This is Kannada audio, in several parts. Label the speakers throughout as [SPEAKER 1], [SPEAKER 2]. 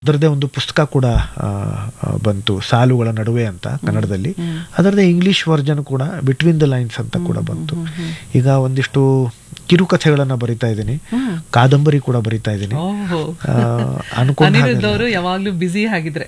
[SPEAKER 1] ಅದರದೇ ಒಂದು ಪುಸ್ತಕ ಕೂಡ ಆ, ಆ, ಬಂತು ಸಾಲುಗಳ ನಡುವೆ ಅಂತ ಕನ್ನಡದಲ್ಲಿ ಅದರದೇ ಇಂಗ್ಲಿಷ್ ವರ್ಜನ್ ಕೂಡ ಬಿಟ್ವೀನ್ ದ ಲೈನ್ಸ್ ಅಂತ ಕೂಡ ಬಂತು ಈಗ ಒಂದಿಷ್ಟು ಕಿರುಕಥೆಗಳನ್ನ ಬರಿತಾ ಇದ್ದೀನಿ ಕಾದಂಬರಿ ಕೂಡ ಬರಿತಾ ಇದ್ದೀನಿ
[SPEAKER 2] ಓಹೋ
[SPEAKER 1] ಆ, ಅನ್ಕೊಂಡ್
[SPEAKER 2] ಅನಿರುದ್ಧ
[SPEAKER 1] ಹಾಗಲ್ಲ.
[SPEAKER 2] ಅವರು ಯಾವಾಗ್ಲೂ ಬ್ಯುಸಿ ಆಗಿದ್ರೆ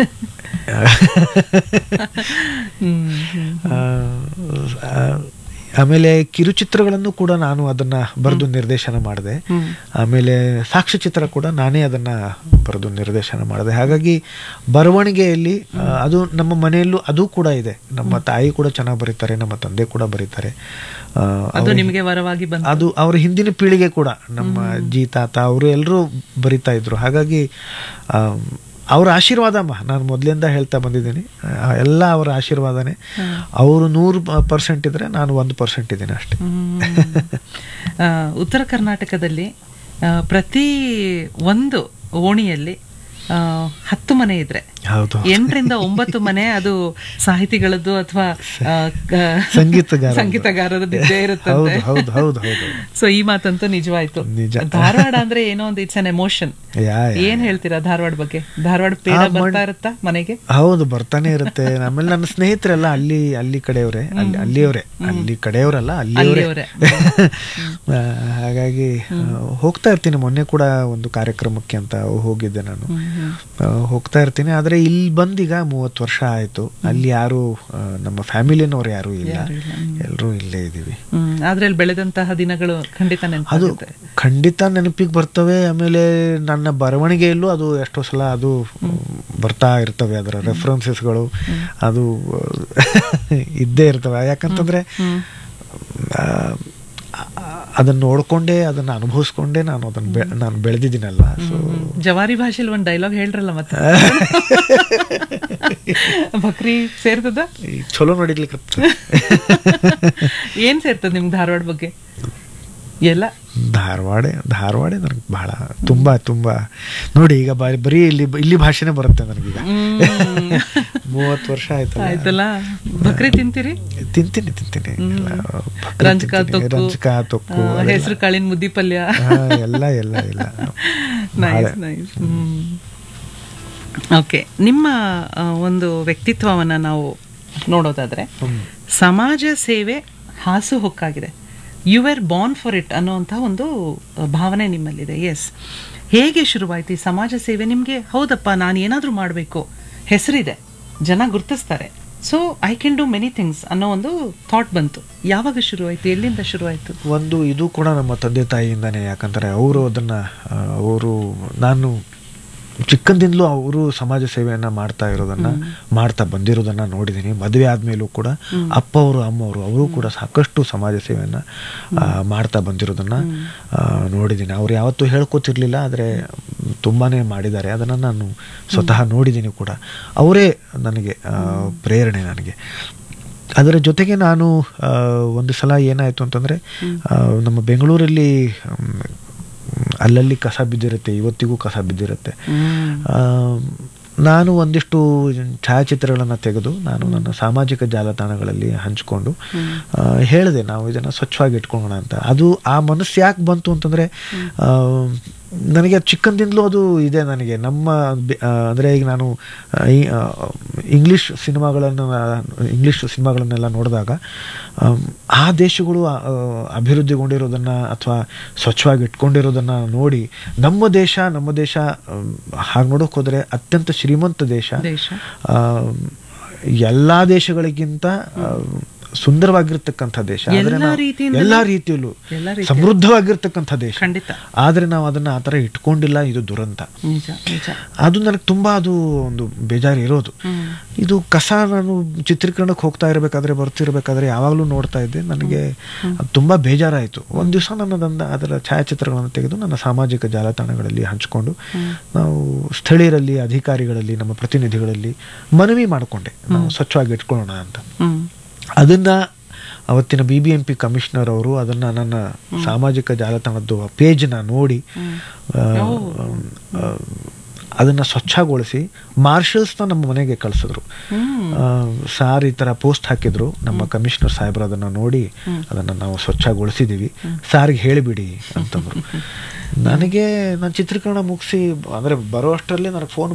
[SPEAKER 2] ಹ್ಮ್, ಹ್ಮ್.
[SPEAKER 1] ಆ, ಆ, ಆಮೇಲೆ ಕಿರುಚಿತ್ರಗಳನ್ನು ಕೂಡ ನಾನು ಅದನ್ನ ಬರೆದು ನಿರ್ದೇಶನ ಮಾಡಿದೆ
[SPEAKER 2] ಹ್ಮ್.
[SPEAKER 1] ಆಮೇಲೆ ಸಾಕ್ಷ್ಯಚಿತ್ರ ಕೂಡ ನಾನೇ ಅದನ್ನ ಬರೆದು ನಿರ್ದೇಶನ ಮಾಡಿದೆ ಹಾಗಾಗಿ ಬರವಣಿಗೆಯಲ್ಲಿ ಆ, ಅದು ನಮ್ಮ ಮನೆಯಲ್ಲೂ ಅದು ಕೂಡ ಇದೆ ನಮ್ಮ ತಾಯಿ ಕೂಡ ಚೆನ್ನಾಗಿ ಬರೀತಾರೆ ನಮ್ಮ ತಂದೆ ಕೂಡ ಬರೀತಾರೆ ಆ,
[SPEAKER 2] ಅದು
[SPEAKER 1] ಅವ್ರ-
[SPEAKER 2] ನಿಮಗೆ ವರವಾಗಿ ಬಂತು
[SPEAKER 1] ಅದು ಅವ್ರ ಹಿಂದಿನ ಪೀಳಿಗೆ ಕೂಡ ನಮ್ಮ ಅಜ್ಜಿ ತಾತ ಅವರು ಎಲ್ಲರೂ ಬರಿತಾ ಇದ್ರು ಹಾಗಾಗಿ ಆ, ಅವ್ರ ಆಶೀರ್ವಾದ ಅಮ್ಮ ನಾನು ಮೊದಲಿಂದ ಹೇಳ್ತಾ ಬಂದಿದ್ದೀನಿ ಆ, ಎಲ್ಲ ಅವರ ಆಶೀರ್ವಾದನೇ ಅವರು ನೂರು ಪರ್ಸೆಂಟ್ ಇದ್ರೆ ನಾನು ಒಂದು ಪರ್ಸೆಂಟ್ ಇದ್ದೀನಿ ಅಷ್ಟೇ
[SPEAKER 2] ಹ್ಮ್. ಆ, ಉತ್ತರ ಕರ್ನಾಟಕದಲ್ಲಿ ಆ, ಪ್ರತಿ ಒಂದು ಓಣಿಯಲ್ಲಿ ಆ, ಹತ್ತು ಮನೆ ಇದ್ರೆ
[SPEAKER 1] ಹೌದು
[SPEAKER 2] ಎಂಟರಿಂದ ಒಂಬತ್ತು ಮನೆ ಅದು ಸಾಹಿತಿಗಳದ್ದು ಅಥವಾ
[SPEAKER 1] ಸಂಗೀತಗಾರ
[SPEAKER 2] ಸಂಗೀತಗಾರರದ್ದು ಇದ್ದೇ
[SPEAKER 1] ಹೌದು
[SPEAKER 2] ಇರುತ್ತಂತೆ
[SPEAKER 1] ಹೌದು ಹೌದು ಹೌದು
[SPEAKER 2] ಸೊ ಈ ಮಾತಂತೂ ನಿಜವಾಯ್ತು
[SPEAKER 1] ನಿಜ.
[SPEAKER 2] ಧಾರವಾಡ ಅಂದ್ರೆ ಏನೋ ಒಂದು ಇಟ್ಸ್ ಅನ್ ಎಮೋಷನ್
[SPEAKER 1] ಯಾ ಯಾ.
[SPEAKER 2] ಏನ್ ಹೇಳ್ತೀರಾ ಧಾರವಾಡ ಬಗ್ಗೆ ಧಾರವಾಡ ಪೇಡ
[SPEAKER 1] ಆ, ಮಣ್-
[SPEAKER 2] ಬರ್ತಾ ಇರುತ್ತಾ ಮನೆಗೆ
[SPEAKER 1] ಹೌದು ಬರ್ತಾನೆ ಇರುತ್ತೆ ಆಮೇಲೆ ನನ್ನ ಸ್ನೇಹಿತರೆಲ್ಲ ಅಲ್ಲಿ ಅಲ್ಲಿ ಕಡೆಯವರೇ ಅಲ್ಲಿ ಅಲ್ಲಿಯವರೇ ಅಲ್ಲಿ ಕಡೆಯವರಲ್ಲ ಅಲ್ಲಿಯವರೇ
[SPEAKER 2] ಅಲ್ಲಿಯವರೇ.
[SPEAKER 1] ಆ, ಹಾಗಾಗಿ ಆ, ಹೋಗ್ತಾ ಇರ್ತೀನಿ ಮೊನ್ನೆ ಕೂಡ ಒಂದು ಕಾರ್ಯಕ್ರಮಕ್ಕೆ ಅಂತ ಹೋಗಿದ್ದೆ ನಾನು ಆ, ಹೋಗ್ತಾ ಇರ್ತೀನಿ ಆದ್ರೆ ಇಲ್ಲಿ ಬಂದೀಗ ಮೂವತ್ತು ವರ್ಷ ಆಯ್ತು ಅಲ್ಲಿ ಯಾರು ಆ, ನಮ್ಮ ಫ್ಯಾಮಿಲಿನವ್ರು ಯಾರು ಇಲ್ಲ
[SPEAKER 2] ಯಾರು ಇಲ್ಲ,
[SPEAKER 1] ಎಲ್ಲರೂ ಇಲ್ಲೇ ಇದೀವಿ
[SPEAKER 2] ಹ್ಮ್ ಆದ್ರೆ ಅಲ್ಲಿ ಬೆಳೆದಂತಹ ದಿನಗಳು ಖಂಡಿತ
[SPEAKER 1] ಅದು
[SPEAKER 2] ನೆನಪಾಗುತ್ತೆ
[SPEAKER 1] ಖಂಡಿತ ನೆನಪಿಗೆ ಬರ್ತವೆ ಆಮೇಲೆ ನನ್ನ ಬರವಣಿಗೆಯಲ್ಲೂ ಅದು ಎಷ್ಟೋ ಸಲ ಅದು ಬರ್ತಾ ಇರ್ತವೆ ಅದರ ರೆಫರೆನ್ಸಸ್ಗಳು ಅದು ಇದ್ದೇ ಇರ್ತವೆ ಯಾಕಂತಂದ್ರೆ ಆ, ಅದನ್ನ ನೋಡ್ಕೊಂಡೇ ಅದನ್ನ ಅನುಭವಿಸ್ಕೊಂಡೇ ನಾನು ಅದನ್ನ ಬೆ- ನಾನು ಬೆಳೆದಿದ್ದೀನಲ್ಲ ಸೊ
[SPEAKER 2] ಜವಾರಿ ಭಾಷೆಲಿ ಒಂದ್ ಡೈಲಾಗ್ ಹೇಳ್ರಲ್ಲ ಮತ್ತೆ ಬಕ್ರಿ ಸೇರ್ತದ
[SPEAKER 1] ಚಲೋ ನಡಿಲಿಕ್ಕೆ
[SPEAKER 2] ಏನ್ ಸೇರ್ತದ ನಿಮ್ಗೆ ಧಾರವಾಡ ಬಗ್ಗೆ ಎಲ್ಲ
[SPEAKER 1] ಧಾರವಾಡ ಧಾರವಾಡ ನನಗೆ ಬಹಳ ತುಂಬಾ ತುಂಬಾ ನೋಡಿ ಈಗ ಬರೀ ಬರೀ ಇಲ್ಲಿ ಇಲ್ಲಿ ಭಾಷೆನೇ ಬರುತ್ತೆ ನನಗೀಗ
[SPEAKER 2] ಹ್ಮ್.
[SPEAKER 1] ಮೂವತ್ತು ವರ್ಷ ಆಯ್ತಲ್ಲ
[SPEAKER 2] ಆಯ್ತಲ್ಲ ಬಕ್ರಿ ತಿಂತೀರಿ
[SPEAKER 1] ತಿಂತೀನಿ ತಿಂತೀನಿ ಎಲ್ಲ ಭಕ್ರಿ
[SPEAKER 2] ರಂಜಕ
[SPEAKER 1] ತಿಂತೀನಿ.
[SPEAKER 2] ತೊಕ್ಕು
[SPEAKER 1] ರಂಜಕ ತೊಕ್ಕು ಅದೆಲ್ಲ.
[SPEAKER 2] ಹೆಸರು ಕಾಳಿನ ಮುದ್ದಿ ಪಲ್ಯ
[SPEAKER 1] ಹಾ, ಎಲ್ಲ ಎಲ್ಲ ಎಲ್ಲ
[SPEAKER 2] ನೈಸ್ ನೈಸ್ ಓಕೆ ನಿಮ್ಮ ಆ, ಒಂದು ವ್ಯಕ್ತಿತ್ವವನ್ನ ನಾವು ನೋಡೋದಾದ್ರೆ
[SPEAKER 1] ಹ್ಮ್.
[SPEAKER 2] ಸಮಾಜ ಸೇವೆ ಹಾಸು ಹೊಕ್ಕಾಗಿದೆ you are born for it ಅನ್ನೋಂಥ ಒಂದು ಆ, ಭಾವನೆ ನಿಮ್ಮಲ್ಲಿದೆ ಎಸ್ ಹೇಗೆ ಶುರುವಾಯ್ತು ಈ ಸಮಾಜ ಸೇವೆ ನಿಮಗೆ ಹೌದಪ್ಪ ನಾನು ಏನಾದರೂ ಮಾಡಬೇಕು ಹೆಸರಿದೆ ಜನ ಗುರ್ತಿಸ್ತಾರೆ so I can do many things ಅನ್ನೋ ಒಂದು ಥಾಟ್ ಬಂತು ಯಾವಾಗ ಶುರುವಾಯ್ತು ಎಲ್ಲಿಂದ ಶುರುವಾಯ್ತು
[SPEAKER 1] ಒಂದು ಇದು ಕೂಡ ನಮ್ಮ ತಂದೆ ತಾಯಿಯಿಂದಾನೆ ಯಾಕಂತಾರೆ ಅವರು ಅದನ್ನ ಅವರು ನಾನು ಚಿಕ್ಕಂದಿಂದಲೂ ಅವರು ಸಮಾಜ ಸೇವೆಯನ್ನ ಮಾಡ್ತಾ ಇರೋದನ್ನ ಮಾಡ್ತಾ ಬಂದಿರೋದನ್ನ ನೋಡಿದ್ದೀನಿ ಮದುವೆ ಆದ್ಮೇಲೂ ಕೂಡ ಅಪ್ಪ ಅವರು ಅಮ್ಮ ಅವರು ಅವರು ಕೂಡ ಸಾಕಷ್ಟು ಸಮಾಜ ಸೇವೆಯನ್ನ ಆ, ಮಾಡ್ತಾ ಬಂದಿರೋದನ್ನ ಆ, ನೋಡಿದ್ದೀನಿ ಅವ್ರು ಯಾವತ್ತೂ ಹೇಳ್ಕೊತಿರ್ಲಿಲ್ಲ ಆದರೆ ತುಂಬಾನೇ ಮಾಡಿದ್ದಾರೆ ಅದನ್ನ ನಾನು ಸ್ವತಃ ನೋಡಿದ್ದೀನಿ ಕೂಡ ಅವರೇ ನನಗೆ ಆ, ಪ್ರೇರಣೆ ನನಗೆ ಅದರ ಜೊತೆಗೆ ನಾನು ಆ, ಒಂದು ಸಲ ಏನಾಯಿತು ಅಂತಂದರೆ ನಮ್ಮ ಬೆಂಗಳೂರಲ್ಲಿ ಮ್, ಅಲ್ಲಲ್ಲಿ ಕಸ ಬಿದ್ದಿರುತ್ತೆ ಇವತ್ತಿಗೂ ಕಸ ಬಿದ್ದಿರುತ್ತೆ ಆ, ನಾನು ಒಂದಿಷ್ಟು ಛಾಯಾಚಿತ್ರಗಳನ್ನು ತೆಗೆದು ನಾನು ನನ್ನ ಸಾಮಾಜಿಕ ಜಾಲತಾಣಗಳಲ್ಲಿ ಹಂಚಿಕೊಂಡು ಆ, ಹೇಳಿದೆ ನಾವು ಇದನ್ನು ಸ್ವಚ್ಛವಾಗಿ ಇಟ್ಕೊಳ್ಳೋಣ ಅಂತ ಅದು ಆ ಮನಸ್ಸು ಯಾಕೆ ಬಂತು ಅಂತಂದರೆ ನನಗೆ ಅದು ಚಿಕ್ಕಂದಿಂದಲೂ ಅದು ಇದೆ ನನಗೆ ನಮ್ಮ ಬೆ- ಆ, ಅಂದರೆ ಈಗ ನಾನು ಆ, ಈ- ಆ, ಇಂಗ್ಲಿಷ್ ಸಿನಿಮಾಗಳನ್ನು ಇಂಗ್ಲಿಷ್ ಸಿನಿಮಾಗಳನ್ನೆಲ್ಲ ನೋಡಿದಾಗ ಆಮ್, ಆ ದೇಶಗಳು ಆ, ಆ, ಅಭಿವೃದ್ಧಿಗೊಂಡಿರೋದನ್ನು ಅಥವಾ ಸ್ವಚ್ಛವಾಗಿ ಇಟ್ಕೊಂಡಿರೋದನ್ನು ನೋಡಿ ನಮ್ಮ ದೇಶ ನಮ್ಮ ದೇಶ ಹಾಗೆ ನೋಡೋಕೆ ಹೋದರೆ ಅತ್ಯಂತ ಶ್ರೀಮಂತ ದೇಶ
[SPEAKER 2] ದೇಶ
[SPEAKER 1] ಆಮ್, ಎಲ್ಲಾ ದೇಶಗಳಿಗಿಂತ ಆ, ಸುಂದರವಾಗಿರ್ತಕ್ಕಂಥ ದೇಶ ಆದ್ರೆ
[SPEAKER 2] ಎಲ್ಲಾ
[SPEAKER 1] ನಾವು-
[SPEAKER 2] ರೀತಿಯಿಂದಲೂ-
[SPEAKER 1] ಎಲ್ಲಾ ರೀತಿಯಲ್ಲೂ
[SPEAKER 2] ಎಲ್ಲಾ ರೀತಿಯಲ್ಲೂ.
[SPEAKER 1] ಸಮೃದ್ಧವಾಗಿರ್ತಕ್ಕಂಥ ದೇಶ
[SPEAKER 2] ಖಂಡಿತ
[SPEAKER 1] ಆದ್ರೆ ನಾವು ಅದನ್ನ ಆ ಥರ ಇಟ್ಕೊಂಡಿಲ್ಲ ಇದು ದುರಂತ
[SPEAKER 2] ನಿಜ ನಿಜ
[SPEAKER 1] ಅದು ನನಗೆ ತುಂಬಾ ಅದು ಒಂದು ಬೇಜಾರು ಇರೋದು
[SPEAKER 2] ಹ್ಮ್.
[SPEAKER 1] ಇದು ಕಸ ನಾನು ಚಿತ್ರೀಕರಣಕ್ಕೆ ಹೋಗ್ತಾ ಇರಬೇಕಾದ್ರೆ ಬರ್ತಿರ್ಬೇಕಾದ್ರೆ ಯಾವಾಗಲೂ ನೋಡ್ತಾ ಇದ್ದೆ ನನಗೆ ಅದು ತುಂಬಾ ಬೇಜಾರಾಯಿತು ಒಂದು ದಿವಸ ನನ್ನದನ್ನ ಅದರ ಛಾಯಾಚಿತ್ರಗಳನ್ನು ತೆಗೆದು ನನ್ನ ಸಾಮಾಜಿಕ ಜಾಲತಾಣಗಳಲ್ಲಿ ಹಂಚಿಕೊಂಡು ನಾವು ಸ್ಥಳೀಯರಲ್ಲಿ ಅಧಿಕಾರಿಗಳಲ್ಲಿ ನಮ್ಮ ಪ್ರತಿನಿಧಿಗಳಲ್ಲಿ ಮನವಿ ಮಾಡಿಕೊಂಡೆ ನಾವು ಸ್ವಚ್ಛವಾಗಿ ಇಟ್ಕೊಳ್ಳೋಣ ಅಂತ
[SPEAKER 2] ಹ್ಮ್
[SPEAKER 1] ಅದನ್ನ ಅವತ್ತಿನ B B M P commissioner ಅವರು ಅದನ್ನ ನನ್ನ ಸಾಮಾಜಿಕ ಜಾಲತಾಣದ್ದು ಪೇಜ್ನ ನೋಡಿ ಆ, ಆ, ಅದನ್ನ ಸ್ವಚ್ಛಗೊಳಿಸಿ ಮಾರ್ಷಲ್ಸ್ನ ನಮ್ಮ ಮನೆಗೆ ಕಳಿಸಿದ್ರು ಸಾರ್ ಈ ತರ ಪೋಸ್ಟ್ ಹಾಕಿದ್ರು ನಮ್ಮ ಕಮಿಷನರ್ ಸಾಹೇಬ್ರು ಅದನ್ನ ನೋಡಿ ಅದನ್ನ ನಾವು ಸ್ವಚ್ಛಗೊಳಿಸಿದೀವಿ ಸಾರ್ಗೆ ಹೇಳಿಬಿಡಿ ಅಂತಂದ್ರು ನನಗೆ ನಾನು ಚಿತ್ರೀಕರಣ ಮುಗಿಸಿ ಅಂದ್ರೆ ಬರೋ ಅಷ್ಟರಲ್ಲಿ ನನಗೆ ಫೋನ್